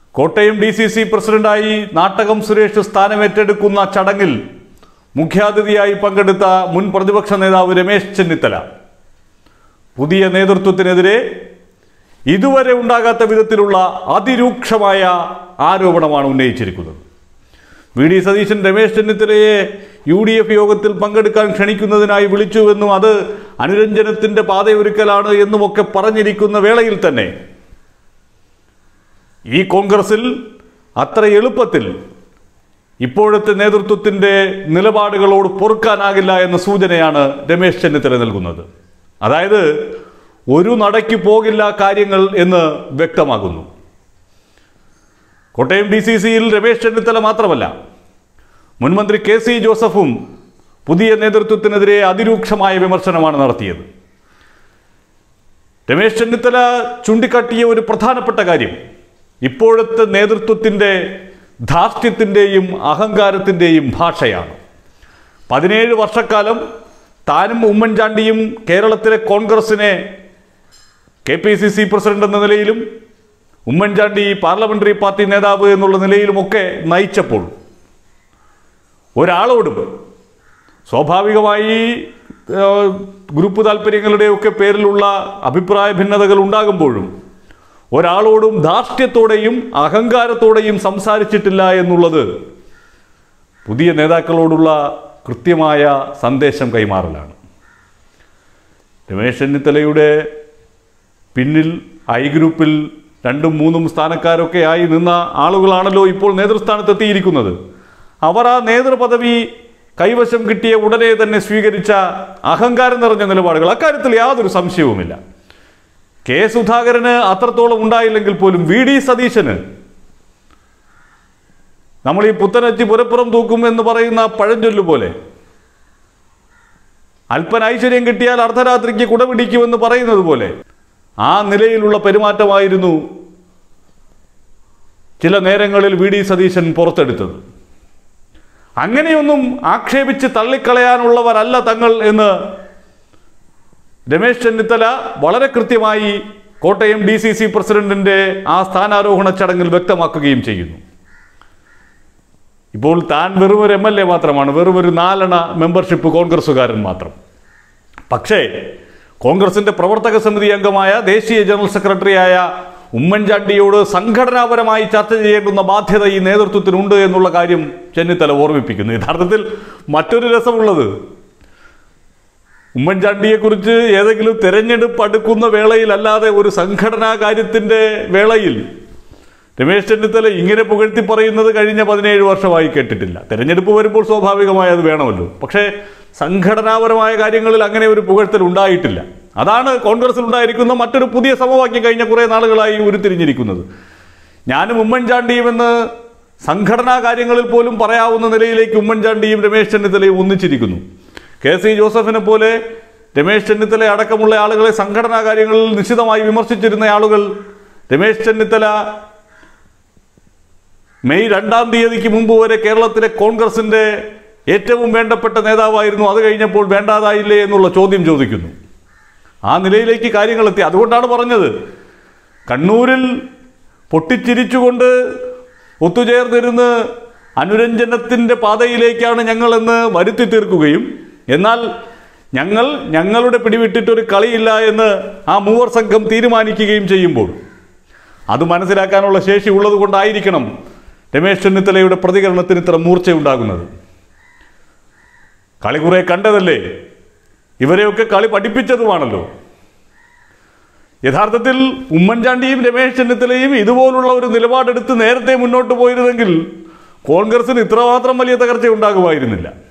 Kottayam D C C പ്രസിഡന്റായി നാട്ടകം സുരേഷ് സ്ഥാനമേറ്റെടുക്കുന്ന ചടങ്ങിൽ മുഖ്യാതിഥിയായി പങ്കെടുത്ത മുൻ പ്രതിപക്ഷ നേതാവ് രമേശ് ചെന്നിത്തല പുതിയ നേതൃത്വത്തിനെതിരെ ഇതുവരെ ഉണ്ടാകാത്ത വിധത്തിലുള്ള അതിരൂക്ഷമായ ആരോപണമാണ് ഉന്നയിച്ചിരിക്കുന്നത് വി ഡി സതീശൻ രമേശ് ചെന്നിത്തലയെ യു ഡി എഫ് യോഗത്തിൽ പങ്കെടുക്കാൻ ക്ഷണിക്കുന്നതിനായി വിളിച്ചുവെന്നും അത് അനുരഞ്ജനത്തിന്റെ പാതയൊരുക്കലാണ് എന്നുമൊക്കെ പറഞ്ഞിരിക്കുന്ന വേളയിൽ തന്നെ ഈ കോൺഗ്രസിൽ അത്ര എളുപ്പത്തിൽ ഇപ്പോഴത്തെ നേതൃത്വത്തിന്റെ നിലപാടുകളോട് പൊറുക്കാനാകില്ല എന്ന സൂചനയാണ് രമേശ് ചെന്നിത്തല നൽകുന്നത് അതായത് ഒരു നടയ്ക്ക് പോകില്ല കാര്യങ്ങൾ എന്ന് വ്യക്തമാകുന്നു കോട്ടയം ഡി സി സിയിൽ രമേശ് ചെന്നിത്തല മാത്രമല്ല മുൻമന്ത്രി കെ സി ജോസഫും പുതിയ നേതൃത്വത്തിനെതിരെ അതിരൂക്ഷമായ വിമർശനമാണ് നടത്തിയത് രമേശ് ചെന്നിത്തല ചൂണ്ടിക്കാട്ടിയ ഒരു പ്രധാനപ്പെട്ട കാര്യം ഇപ്പോഴത്തെ നേതൃത്വത്തിൻ്റെ ധാർഷ്ട്യത്തിൻ്റെയും അഹങ്കാരത്തിൻ്റെയും ഭാഷയാണ് പതിനേഴ് വർഷക്കാലം താനും ഉമ്മൻചാണ്ടിയും കേരളത്തിലെ കോൺഗ്രസിനെ K P C C president എന്ന നിലയിലും ഉമ്മൻചാണ്ടി പാർലമെന്ററി പാർട്ടി നേതാവ് എന്നുള്ള നിലയിലുമൊക്കെ നയിച്ചപ്പോൾ ഒരാളോടും സ്വാഭാവികമായി ആ, ഗ്രൂപ്പ് താല്പര്യങ്ങളുടെയൊക്കെ പേരിലുള്ള അഭിപ്രായ ഭിന്നതകൾ ഉണ്ടാകുമ്പോഴും ഒരാളോടും ധാർഷ്ട്യത്തോടെയും അഹങ്കാരത്തോടെയും സംസാരിച്ചിട്ടില്ല എന്നുള്ളത് പുതിയ നേതാക്കളോടുള്ള കൃത്യമായ സന്ദേശം കൈമാറലാണ് രമേശ് ചെന്നിത്തലയുടെ പിന്നിൽ ഐ ഗ്രൂപ്പിൽ രണ്ടും മൂന്നും സ്ഥാനക്കാരൊക്കെ ആയി നിന്ന ആളുകളാണല്ലോ ഇപ്പോൾ നേതൃസ്ഥാനത്തെത്തിയിരിക്കുന്നത് അവർ ആ നേതൃപദവി കൈവശം കിട്ടിയ ഉടനെ തന്നെ സ്വീകരിച്ച അഹങ്കാരം നിറഞ്ഞ നിലപാടുകൾ അക്കാര്യത്തിൽ യാതൊരു സംശയവുമില്ല കെ സുധാകരന് അത്രത്തോളം ഉണ്ടായില്ലെങ്കിൽ പോലും വി ഡി സതീശന് നമ്മൾ ഈ പുത്തനെത്തി പുരപ്പുറം തൂക്കും എന്ന് പറയുന്ന പഴഞ്ചൊല്ലു പോലെ അല്പൻ ഐശ്വര്യം കിട്ടിയാൽ അർദ്ധരാത്രിക്ക് കുടപിടിക്കുമെന്ന് പറയുന്നത് പോലെ ആ നിലയിലുള്ള പെരുമാറ്റമായിരുന്നു ചില നേരങ്ങളിൽ വി ഡി സതീശൻ പുറത്തെടുത്തത് അങ്ങനെയൊന്നും ആക്ഷേപിച്ച് തള്ളിക്കളയാനുള്ളവരല്ല തങ്ങൾ എന്ന് രമേശ് ചെന്നിത്തല വളരെ കൃത്യമായി കോട്ടയം ഡി സി സി പ്രസിഡന്റിന്റെ ആ സ്ഥാനാരോഹണ ചടങ്ങിൽ വ്യക്തമാക്കുകയും ചെയ്യുന്നു ഇപ്പോൾ താൻ വെറും ഒരു എം എൽ എ മാത്രമാണ് വെറും ഒരു നാലെണ്ണ മെമ്പർഷിപ്പ് കോൺഗ്രസ്സുകാരൻ മാത്രം പക്ഷേ കോൺഗ്രസിന്റെ പ്രവർത്തക സമിതി അംഗമായ ദേശീയ ജനറൽ സെക്രട്ടറിയായ ഉമ്മൻചാണ്ടിയോട് സംഘടനാപരമായി ചർച്ച ചെയ്യേണ്ടുന്ന ബാധ്യത ഈ നേതൃത്വത്തിനുണ്ട് എന്നുള്ള കാര്യം ചെന്നിത്തല ഓർമ്മിപ്പിക്കുന്നു യഥാർത്ഥത്തിൽ മറ്റൊരു രസമുള്ളത് ഉമ്മൻചാണ്ടിയെക്കുറിച്ച് ഏതെങ്കിലും തെരഞ്ഞെടുപ്പ് അടുക്കുന്ന വേളയിലല്ലാതെ ഒരു സംഘടനാ കാര്യത്തിന്റെ വേളയിൽ രമേശ് ചെന്നിത്തല ഇങ്ങനെ പുകഴ്ത്തി പറയുന്നത് കഴിഞ്ഞ പതിനേഴ് വർഷമായി കേട്ടിട്ടില്ല തെരഞ്ഞെടുപ്പ് വരുമ്പോൾ സ്വാഭാവികമായി അത് വേണമല്ലോ പക്ഷേ സംഘടനാപരമായ കാര്യങ്ങളിൽ അങ്ങനെ ഒരു പുകഴ്ത്തൽ ഉണ്ടായിട്ടില്ല അതാണ് കോൺഗ്രസിൽ ഉണ്ടായിരിക്കുന്ന മറ്റൊരു പുതിയ സമവാക്യം കഴിഞ്ഞ കുറേ നാളുകളായി ഉരുത്തിരിഞ്ഞിരിക്കുന്നത് ഞാനും ഉമ്മൻചാണ്ടിയും എന്ന് സംഘടനാ കാര്യങ്ങളിൽ പോലും പറയാവുന്ന നിലയിലേക്ക് ഉമ്മൻചാണ്ടിയും രമേശ് ചെന്നിത്തലയും ഒന്നിച്ചിരിക്കുന്നു കെ സി ജോസഫിനെ പോലെ രമേശ് ചെന്നിത്തല അടക്കമുള്ള ആളുകളെ സംഘടനാ കാര്യങ്ങളിൽ നിശിതമായി വിമർശിച്ചിരുന്ന ആളുകൾ രമേശ് ചെന്നിത്തല മെയ് രണ്ടാം തീയതിക്ക് മുമ്പ് വരെ കേരളത്തിലെ കോൺഗ്രസിന്റെ ഏറ്റവും വേണ്ടപ്പെട്ട നേതാവായിരുന്നു അത് കഴിഞ്ഞപ്പോൾ വേണ്ടാതായില്ലേ എന്നുള്ള ചോദ്യം ചോദിക്കുന്നു ആ നിലയിലേക്ക് കാര്യങ്ങളെത്തി അതുകൊണ്ടാണ് പറഞ്ഞത് കണ്ണൂരിൽ പൊട്ടിച്ചിരിച്ചുകൊണ്ട് ഒത്തുചേർന്നിരുന്ന് അനുരഞ്ജനത്തിൻ്റെ പാതയിലേക്കാണ് ഞങ്ങളെന്ന് വരുത്തി തീർക്കുകയും എന്നാൽ ഞങ്ങൾ ഞങ്ങളുടെ പിടിവിട്ടിട്ടൊരു കളിയില്ല എന്ന് ആ മൂവർ സംഘം തീരുമാനിക്കുകയും ചെയ്യുമ്പോൾ അത് മനസ്സിലാക്കാനുള്ള ശേഷി ഉള്ളത് കൊണ്ടായിരിക്കണം രമേശ് ചെന്നിത്തലയുടെ പ്രതികരണത്തിന് ഇത്ര മൂർച്ചയുണ്ടാകുന്നത് കളി കുറെ കണ്ടതല്ലേ ഇവരെയൊക്കെ കളി പഠിപ്പിച്ചതുമാണല്ലോ യഥാർത്ഥത്തിൽ ഉമ്മൻചാണ്ടിയും രമേശ് ചെന്നിത്തലയും ഇതുപോലുള്ള ഒരു നിലപാടെടുത്ത് നേരത്തെ മുന്നോട്ട് പോയിരുന്നെങ്കിൽ കോൺഗ്രസിന് ഇത്രമാത്രം വലിയ തകർച്ച ഉണ്ടാകുമായിരുന്നില്ല